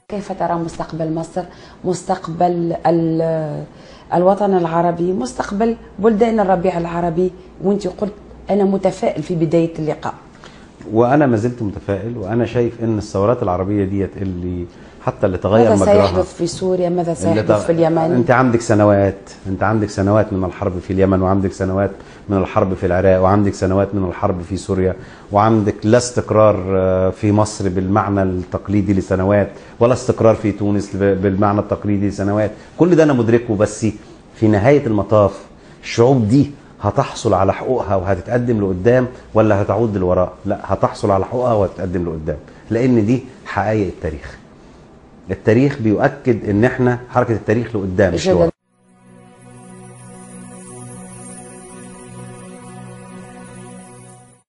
كيف ترى مستقبل مصر مستقبل ال- الوطن العربي مستقبل بلدان الربيع العربي وانت قلت انا متفائل في بدايه اللقاء وانا ما زلت متفائل وانا شايف ان الثورات العربيه ديت اللي حتى اللي تغير ماذا مجراها سيحدث في سوريا ماذا اللي سيحدث في اليمن انت عندك سنوات انت عندك سنوات من الحرب في اليمن وعندك سنوات من الحرب في العراق وعندك سنوات من الحرب في سوريا وعندك لا استقرار آه، في مصر بالمعنى التقليدي لسنوات ولا استقرار في تونس ب- بالمعنى التقليدي لسنوات كل ده انا مدركه بس في نهايه المطاف الشعوب دي هتحصل على حقوقها وهتتقدم لقدام ولا هتعود للوراء لا هتحصل على حقوقها وهتتقدم لقدام لان دي حقائق التاريخ التاريخ بيؤكد ان احنا حركه التاريخ لقدام مش جدل لورا